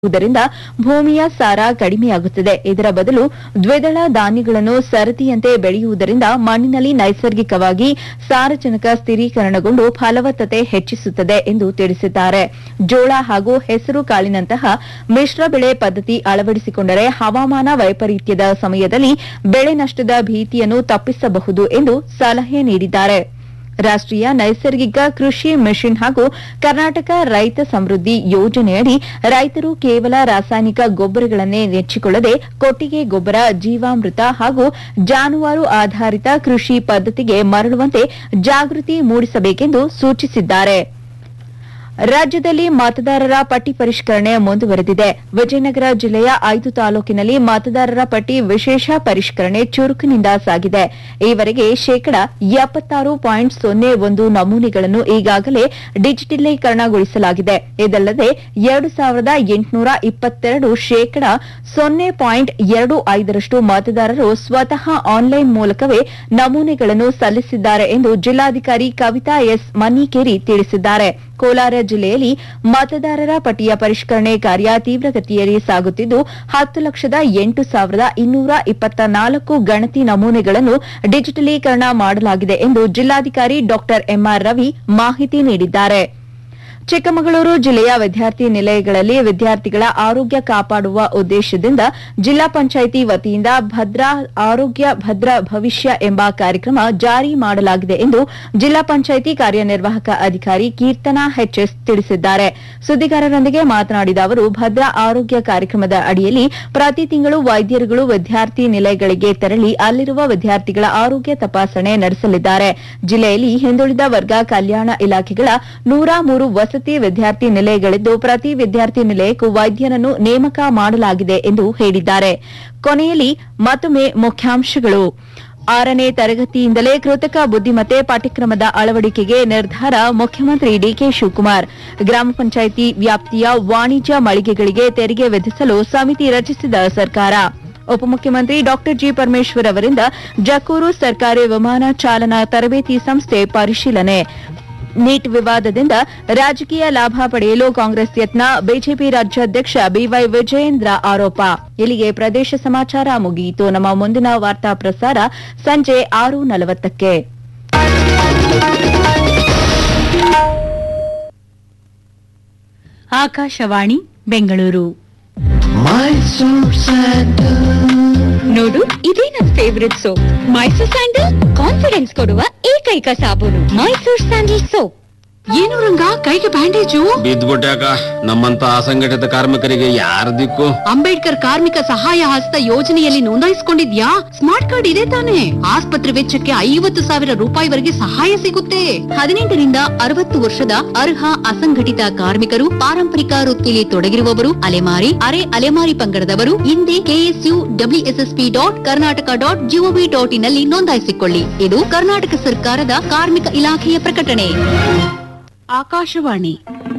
ವುದರಿಂದ ಭೂಮಿಯ ಸಾರ ಕಡಿಮೆಯಾಗುತ್ತದೆ ಇದರ ಬದಲು ದ್ವಿದಳ ಧಾನ್ಯಗಳನ್ನು ಸರದಿಯಂತೆ ಬೆಳೆಯುವುದರಿಂದ ಮಣ್ಣಿನಲ್ಲಿ ನೈಸರ್ಗಿಕವಾಗಿ ಸಾರಜನಕ ಸ್ಥಿರೀಕರಣಗೊಂಡು ಫಲವತ್ತತೆ ಹೆಚ್ಚಿಸುತ್ತದೆ ಎಂದು ತಿಳಿಸಿದ್ದಾರೆ ಜೋಳ ಹಾಗೂ ಹೆಸರು ಕಾಳಿನಂತಹ ಮಿಶ್ರ ಬೆಳೆ ಪದ್ಧತಿ ಅಳವಡಿಸಿಕೊಂಡರೆ ಹವಾಮಾನ ವೈಪರೀತ್ಯದ ಸಮಯದಲ್ಲಿ ಬೆಳೆ ನಷ್ಟದ ಭೀತಿಯನ್ನು ತಪ್ಪಿಸಬಹುದು ಎಂದು ಸಲಹೆ ನೀಡಿದ್ದಾರೆ ರಾಷ್ಟೀಯ ನೈಸರ್ಗಿಕ ಕೃಷಿ ಮಿಷನ್ ಹಾಗೂ ಕರ್ನಾಟಕ ರೈತ ಸಮೃದ್ಧಿ ಯೋಜನೆಯಡಿ ರೈತರು ಕೇವಲ ರಾಸಾಯನಿಕ ಗೊಬ್ಬರಗಳನ್ನೇ ನೆಚ್ಚಿಕೊಳ್ಳದೆ ಕೊಟ್ಟಿಗೆ ಗೊಬ್ಬರ ಜೀವಾಮೃತ ಹಾಗೂ ಜಾನುವಾರು ಆಧಾರಿತ ಕೃಷಿ ಪದ್ಧತಿಗೆ ಮರಳುವಂತೆ ಜಾಗೃತಿ ಮೂಡಿಸಬೇಕೆಂದು ಸೂಚಿಸಿದ್ದಾರೆ ರಾಜ್ಯದಲ್ಲಿ ಮತದಾರರ ಪಟ್ಟಿ ಪರಿಷ್ಕರಣೆ ಮುಂದುವರೆದಿದೆ ವಿಜಯನಗರ ಜಿಲ್ಲೆಯ ಐದು ತಾಲೂಕಿನಲ್ಲಿ ಮತದಾರರ ಪಟ್ಟಿ ವಿಶೇಷ ಪರಿಷ್ಕರಣೆ ಚುರುಕಿನಿಂದ ಸಾಗಿದೆ ಈವರೆಗೆ ಶೇಕಡಾ ಎಪ್ಪತ್ತಾರು ಪಾಯಿಂಟ್ ಸೊನ್ನೆ ಒಂದು ನಮೂನೆಗಳನ್ನು ಈಗಾಗಲೇ ಡಿಜಿಟಲೀಕರಣಗೊಳಿಸಲಾಗಿದೆ ಇದಲ್ಲದೆ ಎರಡು ಸಾವಿರದ ಎಂಟುನೂರ ಇಪ್ಪತ್ತೆರಡು ಶೇಕಡಾ ಸೊನ್ನೆ ಪಾಯಿಂಟ್ ಎರಡು ಐದರಷ್ಟು ಮತದಾರರು ಸ್ವತಃ ಆನ್ಲೈನ್ ಮೂಲಕವೇ ನಮೂನೆಗಳನ್ನು ಸಲ್ಲಿಸಿದ್ದಾರೆ ಎಂದು ಜಿಲ್ಲಾಧಿಕಾರಿ ಕವಿತಾ ಎಸ್ ಮನ್ನಿಕೇರಿ ತಿಳಿಸಿದ್ದಾರೆ ಕೋಲಾರ ಜಿಲ್ಲೆಯಲ್ಲಿ ಮತದಾರರ ಪಟ್ಟಿಯ ಪರಿಷ್ಕರಣೆ ಕಾರ್ಯ ತೀವ್ರಗತಿಯಲ್ಲಿ ಸಾಗುತ್ತಿದ್ದು ಹತ್ತು ಲಕ್ಷದ ಎಂಟು ಸಾವಿರದ ಇನ್ನೂರ ಇಪ್ಪತ್ತ ನಾಲ್ಕು ಗಣತಿ ನಮೂನೆಗಳನ್ನು ಡಿಜಿಟಲೀಕರಣ ಮಾಡಲಾಗಿದೆ ಎಂದು ಜಿಲ್ಲಾಧಿಕಾರಿ ಡಾ ಎಂಆರ್ ರವಿ ಮಾಹಿತಿ ನೀಡಿದ್ದಾರೆ ಚಿಕ್ಕಮಗಳೂರು ಜಿಲ್ಲೆಯ ವಿದ್ಯಾರ್ಥಿ ನಿಲಯಗಳಲ್ಲಿ ವಿದ್ಯಾರ್ಥಿಗಳ ಆರೋಗ್ಯ ಕಾಪಾಡುವ ಉದ್ದೇಶದಿಂದ ಜಿಲ್ಲಾ ಪಂಚಾಯಿತಿ ವತಿಯಿಂದ ಭದ್ರಾ ಆರೋಗ್ಯ ಭದ್ರ ಭವಿಷ್ಯ ಎಂಬ ಕಾರ್ಯಕ್ರಮ ಜಾರಿ ಮಾಡಲಾಗಿದೆ ಎಂದು ಜಿಲ್ಲಾ ಪಂಚಾಯಿತಿ ಕಾರ್ಯನಿರ್ವಾಹಕ ಅಧಿಕಾರಿ ಕೀರ್ತನಾ ಎಚ್ಎಸ್ ತಿಳಿಸಿದ್ದಾರೆ ಸುದ್ದಿಗಾರರೊಂದಿಗೆ ಮಾತನಾಡಿದ ಅವರು ಭದ್ರಾ ಆರೋಗ್ಯ ಕಾರ್ಯಕ್ರಮದ ಅಡಿಯಲ್ಲಿ ಪ್ರತಿ ತಿಂಗಳು ವೈದ್ಯರುಗಳು ವಿದ್ಯಾರ್ಥಿ ನಿಲಯಗಳಿಗೆ ತೆರಳಿ ಅಲ್ಲಿರುವ ವಿದ್ಯಾರ್ಥಿಗಳ ಆರೋಗ್ಯ ತಪಾಸಣೆ ನಡೆಸಲಿದ್ದಾರೆ ಜಿಲ್ಲೆಯಲ್ಲಿ ಹಿಂದುಳಿದ ವರ್ಗ ಕಲ್ಯಾಣ ಇಲಾಖೆಗಳ ನೂರ ಮೂರು ವಸತಿ ವಿದ್ಯಾರ್ಥಿ ನಿಲಯಗಳಿದ್ದು ಪ್ರತಿ ವಿದ್ಯಾರ್ಥಿ ನಿಲಯಕ್ಕೂ ವೈದ್ಯರನ್ನು ನೇಮಕ ಮಾಡಲಾಗಿದೆ ಎಂದು ಹೇಳಿದ್ದಾರೆ ಕೊನೆಯಲ್ಲಿ ಮತ್ತೊಮ್ಮೆ ಮುಖ್ಯಾಂಶಗಳು ಆರನೇ ತರಗತಿಯಿಂದಲೇ ಕೃತಕ ಬುದ್ದಿಮತ್ತೆ ಪಾಠ್ಯಕ್ರಮದ ಅಳವಡಿಕೆಗೆ ನಿರ್ಧಾರ ಮುಖ್ಯಮಂತ್ರಿ ಡಿಕೆ ಶಿವಕುಮಾರ್ ಗ್ರಾಮ ಪಂಚಾಯಿತಿ ವ್ಯಾಪ್ತಿಯ ವಾಣಿಜ್ಯ ಮಳಿಗೆಗಳಿಗೆ ತೆರಿಗೆ ವಿಧಿಸಲು ಸಮಿತಿ ರಚಿಸಿದ ಸರ್ಕಾರ ಉಪಮುಖ್ಯಮಂತ್ರಿ ಡಾ ಜಿ ಪರಮೇಶ್ವರ್ ಅವರಿಂದ ಜಕ್ಕೂರು ಸರ್ಕಾರಿ ವಿಮಾನ ಚಾಲನಾ ತರಬೇತಿ ಸಂಸ್ಥೆ ಪರಿಶೀಲನೆ ನೀಟ್ ವಿವಾದದಿಂದ ರಾಜಕೀಯ ಲಾಭ ಪಡೆಯಲು ಕಾಂಗ್ರೆಸ್ ಯತ್ನ ಬಿಜೆಪಿ ರಾಜ್ಯಾಧ್ಯಕ್ಷ ಬಿವೈ ವಿಜಯೇಂದ್ರ ಆರೋಪ ಇಲ್ಲಿಗೆ ಪ್ರದೇಶ ಸಮಾಚಾರ ಮುಗಿಯಿತು ನಮ್ಮ ಮುಂದಿನ ವಾರ್ತಾ ಪ್ರಸಾರ ಸಂಜೆ ಆರು ನಲವತ್ತಕ್ಕೆ ಆಕಾಶವಾಣಿ ಬೆಂಗಳೂರು ನೋಡು ಇದೇ ನನ್ favourite soap Mysore sandal confidence ಕೊಡುವ ಏಕೈಕ ಸಾಬೂನು ಮೈಸೂರ್ ಸ್ಯಾಂಡಲ್ ಸೋಪ್ ಏನು ರಂಗ ಕೈಗೆ ಬ್ಯಾಂಡೇಜು ಬಿದ್ದ್ಬಿಟ್ಯಾಕ ನಮ್ಮಂತ ಅಸಂಘಟಿತ ಕಾರ್ಮಿಕರಿಗೆ ಯಾರ ದಿಕ್ಕು ಅಂಬೇಡ್ಕರ್ ಕಾರ್ಮಿಕ ಸಹಾಯ ಹಸ್ತ ಯೋಜನೆಯಲ್ಲಿ ನೋಂದಾಯಿಸಿಕೊಂಡಿದ್ಯಾ ಸ್ಮಾರ್ಟ್ ಕಾರ್ಡ್ ಇದೆ ತಾನೆ ಆಸ್ಪತ್ರೆ ವೆಚ್ಚಕ್ಕೆ ಐವತ್ತು ಸಾವಿರ ರೂಪಾಯಿವರೆಗೆ ಸಹಾಯ ಸಿಗುತ್ತೆ ಹದಿನೆಂಟರಿಂದ ಅರವತ್ತು ವರ್ಷದ ಅರ್ಹ ಅಸಂಘಟಿತ ಕಾರ್ಮಿಕರು ಪಾರಂಪರಿಕ ವೃತ್ತಿಯಲ್ಲಿ ತೊಡಗಿರುವವರು ಅಲೆಮಾರಿ ಅರೆ ಅಲೆಮಾರಿ ಪಂಗಡದವರು ಹಿಂದೆ K S U W S S P dot Karnataka dot G O V dot in ನಲ್ಲಿ ನೋಂದಾಯಿಸಿಕೊಳ್ಳಿ ಇದು ಕರ್ನಾಟಕ ಸರ್ಕಾರದ ಕಾರ್ಮಿಕ ಇಲಾಖೆಯ ಪ್ರಕಟಣೆ ಆಕಾಶವಾಣಿ